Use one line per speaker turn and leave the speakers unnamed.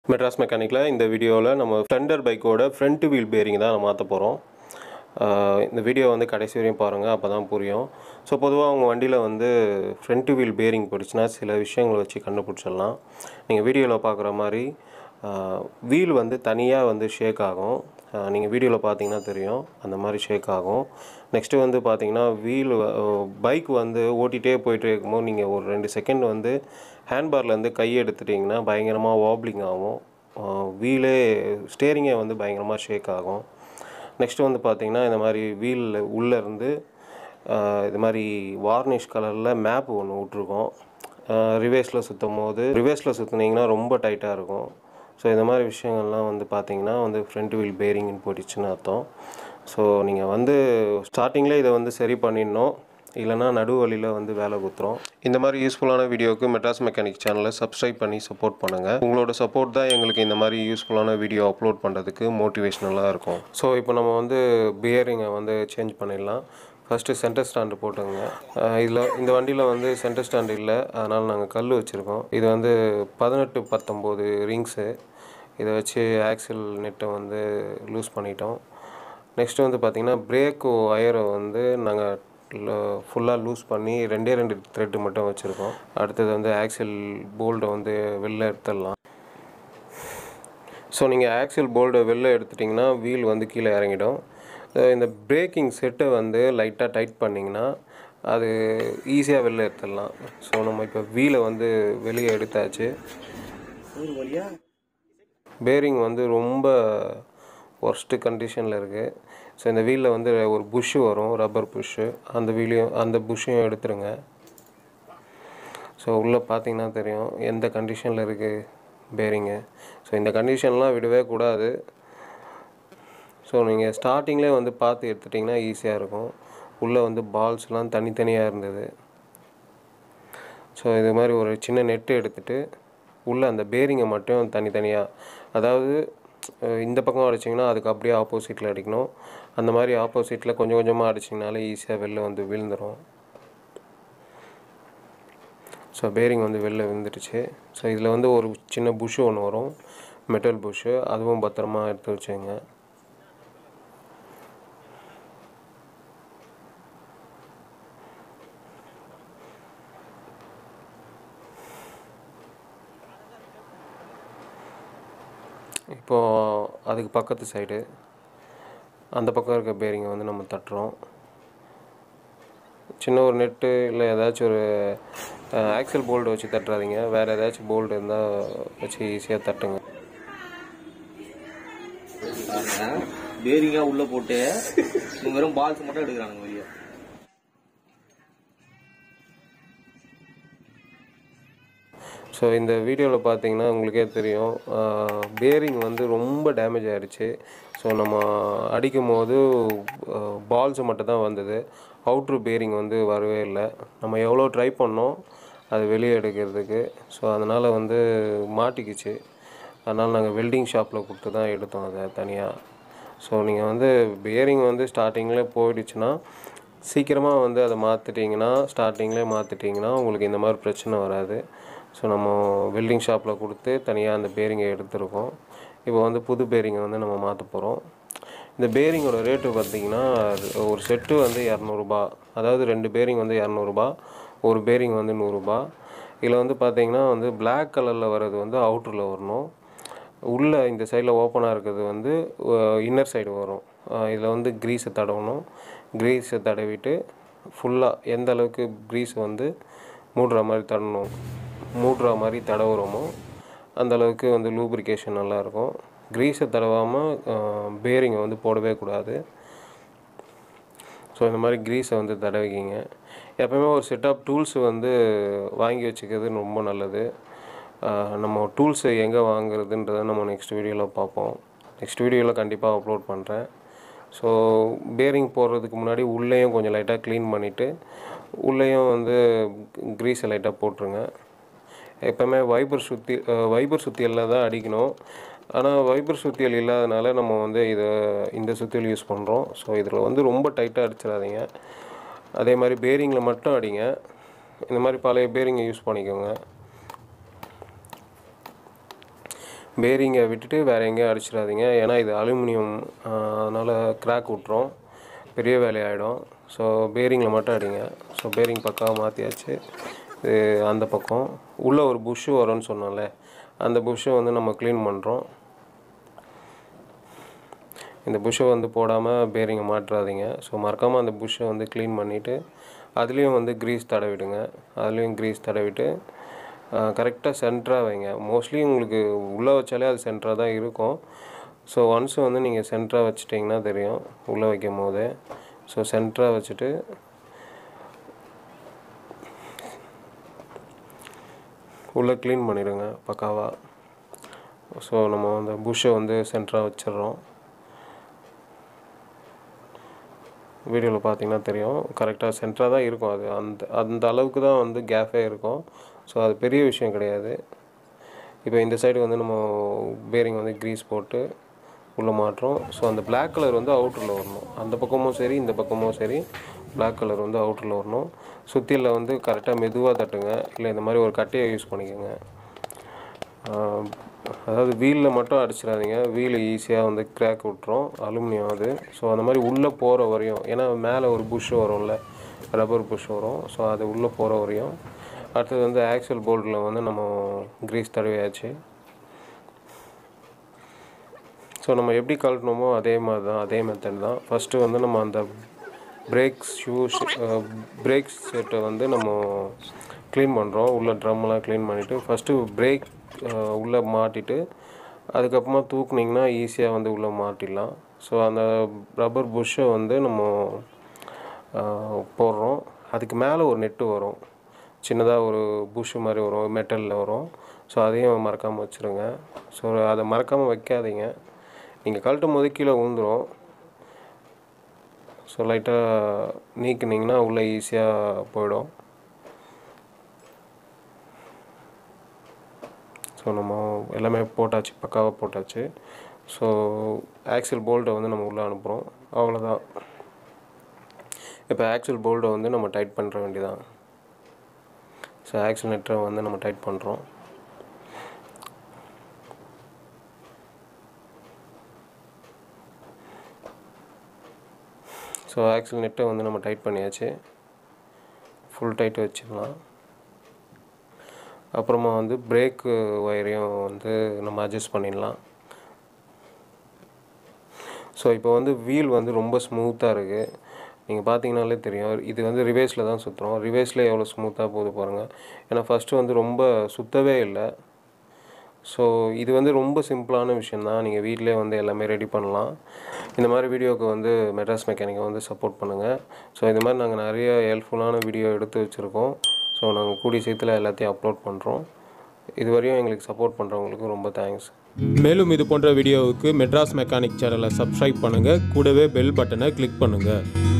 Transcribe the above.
மெட்ராஸ் மெக்கானிக்கில் இந்த வீடியோவில் நம்ம ஸ்ப்ளெண்டர் பைக்கோட ஃப்ரண்ட் வீல் பேரிங் தான் மாற்ற போகிறோம் இந்த வீடியோ வந்து கடைசி வரையும் பாருங்கள் அப்போ தான் புரியும் ஸோ பொதுவாக உங்கள் வண்டியில் வந்து ஃப்ரண்ட் வீல் பேரிங் போயிடுச்சுன்னா சில விஷயங்களை வச்சு கண்டுபிடிச்சிடலாம் நீங்கள் வீடியோவில் பார்க்குற மாதிரி வீல் வந்து தனியாக வந்து ஷேக் ஆகும் நீங்கள் வீடியோவில் பார்த்தீங்கன்னா தெரியும் அந்த மாதிரி ஷேக் ஆகும் நெக்ஸ்ட்டு வந்து பார்த்தீங்கன்னா வீல் பைக் வந்து ஓட்டிகிட்டே போயிட்டு இருக்கும்போது நீங்கள் ஒரு ரெண்டு செகண்ட் வந்து ஹேண்ட்பார்லேருந்து கை எடுத்துட்டிங்கன்னா பயங்கரமாக வாப்ளிங் ஆகும் வீலே ஸ்டேரிங்கே வந்து பயங்கரமாக ஷேக் ஆகும் நெக்ஸ்ட்டு வந்து பார்த்திங்கன்னா இந்த மாதிரி வீல் உள்ளேருந்து இது மாதிரி வார்னிஷ் கலரில் மேப் ஒன்று விட்ருக்கோம் ரிவேர்ஸில் சுற்றும் போது ரிவேர்ஸில் சுற்றுனீங்கன்னா ரொம்ப டைட்டாக இருக்கும் ஸோ இந்த மாதிரி விஷயங்கள்லாம் வந்து பார்த்தீங்கன்னா வந்து ஃப்ரண்ட் வீல் பேரிங்னு போயிடுச்சுன்னு அர்த்தம் ஸோ நீங்கள் வந்து ஸ்டார்டிங்கில் இதை வந்து சரி பண்ணிடணும் இல்லைனா நடுவழியில் வந்து வேலை குத்துறோம் இந்த மாதிரி யூஸ்ஃபுல்லான வீடியோவுக்கு மெட்ராஸ் மெக்கானிக் சேனலை சப்ஸ்கிரைப் பண்ணி சப்போர்ட் பண்ணுங்கள் உங்களோட சப்போர்ட் தான் எங்களுக்கு இந்த மாதிரி யூஸ்ஃபுல்லான வீடியோ அப்லோட் பண்ணுறதுக்கு மோட்டிவேஷ்னலாக இருக்கும் ஸோ இப்போ நம்ம வந்து பியரிங்கை வந்து சேஞ்ச் பண்ணிடலாம் ஃபஸ்ட்டு சென்டர் ஸ்டாண்டு போட்டுங்க இதில் இந்த வண்டியில் வந்து சென்டர் ஸ்டாண்டு இல்லை அதனால் நாங்கள் கல் வச்சுருக்கோம் இது வந்து பதினெட்டு பத்தொம்போது ரிங்ஸு இதை வச்சு ஆக்சில் நெட்டை வந்து லூஸ் பண்ணிட்டோம் நெக்ஸ்ட்டு வந்து பார்த்திங்கன்னா பிரேக்கு ஒயரை வந்து நாங்கள் ஃபுல்லாக லூஸ் பண்ணி ரெண்டே ரெண்டு த்ரெட்டு மட்டும் வச்சுருக்கோம் அடுத்தது வந்து ஆக்சில் போல்டை வந்து வெளில எடுத்துடலாம் ஸோ நீங்கள் ஆக்சில் போல்டை வெளில எடுத்துட்டிங்கன்னா வீல் வந்து கீழே இறங்கிடும் இந்த பிரேக்கிங் செட்டை வந்து லைட்டாக டைட் பண்ணிங்கன்னா அது ஈஸியாக வெளில எடுத்துடலாம் ஸோ நம்ம இப்போ வீலை வந்து வெளியே எடுத்தாச்சு பேரிங் வந்து ரொம்ப ஒர்ஸ்ட்டு கண்டிஷனில் இருக்குது ஸோ இந்த வீலில் வந்து ஒரு புஷ்ஷு வரும் ரப்பர் புஷ்ஷு அந்த வீலையும் அந்த புஷ்ஷையும் எடுத்துருங்க ஸோ உள்ளே பார்த்தீங்கன்னா தெரியும் எந்த கண்டிஷனில் இருக்குது பேரிங்கு ஸோ இந்த கண்டிஷன்லாம் விடவே கூடாது ஸோ நீங்கள் ஸ்டார்டிங்லேயே வந்து பார்த்து எடுத்துட்டிங்கன்னா ஈஸியாக இருக்கும் உள்ளே வந்து பால்ஸ்லாம் தனித்தனியாக இருந்தது ஸோ இது மாதிரி ஒரு சின்ன நெட்டு எடுத்துகிட்டு உள்ளே அந்த பேரிங்கை மட்டும் தனித்தனியாக அதாவது இந்த பக்கம் அடிச்சிங்கன்னா அதுக்கு அப்படியே ஆப்போசிட்டில் அடிக்கணும் அந்த மாதிரி ஆப்போசிட்டில் கொஞ்சம் கொஞ்சமாக அடிச்சிங்கனாலே ஈஸியாக வெளில வந்து விழுந்துடும் ஸோ பேரிங் வந்து வெளில விழுந்துடுச்சு ஸோ இதில் வந்து ஒரு சின்ன புஷ்ஷு ஒன்று வரும் மெட்டல் புஷ்ஷு அதுவும் பத்திரமா எடுத்து வச்சுங்க இப்போது அதுக்கு பக்கத்து சைடு அந்த பக்கம் இருக்க பேரிங்கை வந்து நம்ம தட்டுறோம் சின்ன ஒரு நெட்டு இல்லை ஏதாச்சும் ஒரு ஆக்சல் போல்டு வச்சு தட்டுறாதீங்க வேறு ஏதாச்சும் போல்டு இருந்தால் வச்சு ஈஸியாக தட்டுங்க
பேரிங்கா உள்ள போட்டு இவங்க வெறும் பால்ஸ் மட்டும் எடுக்கிறானுங்க வெளியே
ஸோ இந்த வீடியோவில் பார்த்தீங்கன்னா உங்களுக்கே தெரியும் பேரிங் வந்து ரொம்ப டேமேஜ் ஆகிடுச்சு ஸோ நம்ம அடிக்கும் போது பால்ஸ் மட்டும் தான் வந்தது அவுட்ரு பேரிங் வந்து வரவே இல்லை நம்ம எவ்வளோ ட்ரை பண்ணோம் அது வெளியே எடுக்கிறதுக்கு ஸோ அதனால் வந்து மாட்டிக்கிச்சு அதனால் நாங்கள் வெல்டிங் ஷாப்பில் கொடுத்து தான் எடுத்தோம் அதை தனியாக ஸோ நீங்கள் வந்து பேரிங் வந்து ஸ்டார்டிங்கில் போயிடுச்சுன்னா சீக்கிரமாக வந்து அதை மாற்றிட்டிங்கன்னா ஸ்டார்டிங்லேயே மாற்றிட்டிங்கன்னா உங்களுக்கு இந்த மாதிரி பிரச்சனை வராது ஸோ நம்ம வெல்டிங் ஷாப்பில் கொடுத்து தனியாக அந்த பேரிங்கை எடுத்திருக்கோம் இப்போ வந்து புது பேரிங்கை வந்து நம்ம மாற்ற போகிறோம் இந்த பேரிங்கோட ரேட்டு பார்த்திங்கன்னா ஒரு செட்டு வந்து இரநூறுபா அதாவது ரெண்டு பேரிங் வந்து இரநூறுபா ஒரு பேரிங் வந்து நூறுரூபா இதில் வந்து பார்த்திங்கன்னா வந்து பிளாக் கலரில் வர்றது வந்து அவுட்டரில் வரணும் உள்ளே இந்த சைடில் ஓப்பனாக இருக்கிறது வந்து இன்னர் சைடு வரும் இதில் வந்து க்ரீஸை தடவணும் க்ரீஸை தடவிட்டு ஃபுல்லாக எந்த அளவுக்கு க்ரீஸ் வந்து மூடுற மாதிரி தடணும் மூடுற மாதிரி தடவுறோமோ அந்தளவுக்கு வந்து லூப்ரிகேஷன் நல்லாயிருக்கும் க்ரீஸை தடவாமல் பேரிங்கை வந்து போடவே கூடாது ஸோ இந்த மாதிரி க்ரீஸை வந்து தடவிக்கிங்க எப்போயுமே ஒரு செட் ஆஃப் டூல்ஸ் வந்து வாங்கி வச்சுக்கிறது ரொம்ப நல்லது நம்ம டூல்ஸை எங்கே வாங்குறதுன்றதை நம்ம நெக்ஸ்ட் வீடியோவில் பார்ப்போம் நெக்ஸ்ட் வீடியோவில் கண்டிப்பாக அப்லோட் பண்ணுறேன் ஸோ பேரிங் போடுறதுக்கு முன்னாடி உள்ளேயும் கொஞ்சம் லைட்டாக க்ளீன் பண்ணிவிட்டு உள்ளேயும் வந்து க்ரீஸை லைட்டாக போட்டுருங்க எப்போவுமே வைபர் சுற்றி வைபர் சுத்தியலில் தான் அடிக்கணும் ஆனால் வைபர் சுத்தியல் இல்லாதனால நம்ம வந்து இதை இந்த சுத்தியல் யூஸ் பண்ணுறோம் ஸோ இதில் வந்து ரொம்ப டைட்டாக அடிச்சிடாதீங்க அதே மாதிரி பேரிங்கில் மட்டும் அடிங்க இந்த மாதிரி பழைய பேரிங்கை யூஸ் பண்ணிக்கோங்க பேரிங்கை விட்டுட்டு வேறு எங்கேயும் அடிச்சிடாதீங்க ஏன்னா இது அலுமினியம் அதனால் கிராக் விட்ரும் பெரிய வேலையாயிடும் ஸோ பேரிங்கில் மட்டும் அடிங்க ஸோ பேரிங் பக்காவாக மாற்றியாச்சு இது அந்த பக்கம் உள்ளே ஒரு புஷ்ஷு வரும்னு சொன்னோம்ல அந்த புஷ்ஷை வந்து நம்ம க்ளீன் பண்ணுறோம் இந்த புஷ்ஷை வந்து போடாமல் பேரிங்கை மாட்டுறாதீங்க ஸோ மறக்காமல் அந்த புஷ்ஷை வந்து க்ளீன் பண்ணிவிட்டு அதுலேயும் வந்து க்ரீஸ் தடவிடுங்க அதுலேயும் க்ரீஸ் தடவிட்டு கரெக்டாக சென்டராக வைங்க மோஸ்ட்லி உங்களுக்கு உள்ளே வச்சாலே அது சென்டராக தான் இருக்கும் ஸோ ஒன்ஸ் வந்து நீங்கள் சென்டராக வச்சிட்டிங்கன்னா தெரியும் உள்ளே வைக்கும் போது ஸோ சென்டராக வச்சுட்டு உள்ளே க்ளீன் பண்ணிடுங்க பக்காவாக ஸோ நம்ம அந்த புஷ்ஷை வந்து சென்டராக வச்சிடுறோம் வீடியோவில் பார்த்தீங்கன்னா தெரியும் கரெக்டாக சென்டராக தான் இருக்கும் அது அந்த அந்த அளவுக்கு தான் வந்து கேஃபே இருக்கும் ஸோ அது பெரிய விஷயம் கிடையாது இப்போ இந்த சைடு வந்து நம்ம பேரிங் வந்து க்ரீஸ் போட்டு உள்ளே மாட்டுறோம் ஸோ அந்த Black கலர் வந்து அவுட்டரில் வரணும் அந்த பக்கமும் சரி இந்த பக்கமும் சரி Black கலர் வந்து அவுட்டரில் வரணும் சுத்தியில் வந்து கரெக்டாக மெதுவாக தட்டுங்க இல்லை இந்த மாதிரி ஒரு கட்டையை யூஸ் பண்ணிக்கோங்க ஆஹ் அதாவது வீலில் மட்டும் அடிச்சிடாதீங்க வீல் ஈஸியாக வந்து கிராக் விட்டுரும் அலுமினியம் அது ஸோ அந்த மாதிரி உள்ளே போகிற வரையும் ஏன்னா மேலே ஒரு புஷ் வரும்ல ரப்பர் புஷ் வரும் ஸோ அது உள்ளே போகிற வரையும் அடுத்தது வந்து ஆக்சல் போல்டில் வந்து நம்ம கிரீஸ் தடவியாச்சு ஸோ நம்ம எப்படி கழட்டணுமோ அதே மாதிரி தான் அதே மெத்தட் தான் ஃபஸ்ட்டு வந்து நம்ம அந்த பிரேக்ஸ் ஷூஸ் பிரேக்ஸ் செட்டை வந்து நம்ம க்ளீன் பண்ணுறோம் உள்ள ட்ரம்மெல்லாம் க்ளீன் பண்ணிவிட்டு ஃபஸ்ட்டு பிரேக் உள்ளே மாட்டிட்டு அதுக்கப்புறமா தூக்குனிங்கன்னா ஈஸியாக வந்து உள்ளே மாட்டிடலாம் ஸோ அந்த ரப்பர் புஷ்ஷை வந்து நம்ம அஹ், போடுறோம் அதுக்கு மேலே ஒரு நெட்டு வரும் சின்னதாக ஒரு புஷ் மாதிரி வரும் மெட்டலில் வரும் ஸோ அதையும் மறக்காமல் வச்சுருங்க ஸோ அதை மறக்காமல் வைக்காதீங்க நீங்கள் கழட்டும் போது கீழே விழுந்துரும் ஸோ லைட்டாக நீக்குனிங்கன்னா உள்ளே ஈஸியாக போயிடும் ஸோ நம்ம எல்லாமே போட்டாச்சு பக்காவாக போட்டாச்சு ஸோ ஆக்சல் போல்ட்டை வந்து நம்ம உள்ளே அனுப்புகிறோம் அவ்வளோதான் இப்போ ஆக்சல் போல்ட்டை வந்து நம்ம டைட் பண்ணுற வேண்டியதான் ஸோ ஆக்சல் நெட்டரை வந்து நம்ம டைட் பண்ணுறோம் ஸோ ஆக்சல் நெட்டை வந்து நம்ம டைட் பண்ணியாச்சு ஃபுல் டைட் வச்சுக்கலாம் அப்புறமா வந்து பிரேக்கு ஒயரையும் வந்து நம்ம அட்ஜஸ்ட் பண்ணிடலாம் ஸோ இப்போ வந்து வீல் வந்து ரொம்ப ஸ்மூத்தாக இருக்குது நீங்கள் பார்த்தீங்கனாலே தெரியும் இது வந்து ரிவேஸில் தான் சுற்றுறோம் ரிவேஸில் எவ்வளோ ஸ்மூத்தாக போகுது பாருங்கள் ஏன்னா ஃபஸ்ட்டு வந்து ரொம்ப சுத்தவே இல்லை ஸோ இது வந்து ரொம்ப சிம்பிளான விஷயந்தான் நீங்கள் வீட்டிலே வந்து எல்லாமே ரெடி பண்ணலாம் இந்த மாதிரி வீடியோவுக்கு வந்து மெட்ராஸ் மெக்கானிக்கை வந்து சப்போர்ட் பண்ணுங்கள் ஸோ இந்த மாதிரி நாங்கள் நிறைய ஹெல்ப்ஃபுல்லான வீடியோ எடுத்து வச்சுருக்கோம் ஸோ நாங்கள் கூடிய சீக்கிரத்தில் எல்லாத்தையும் அப்லோட் பண்ணுறோம் இதுவரையும் எங்களுக்கு சப்போர்ட் பண்ணுறவங்களுக்கு ரொம்ப தேங்க்ஸ்
மேலும் இது போன்ற வீடியோவுக்கு மெட்ராஸ் மெக்கானிக் சேனலை சப்ஸ்கிரைப் பண்ணுங்கள் கூடவே பெல் பட்டனை கிளிக் பண்ணுங்கள்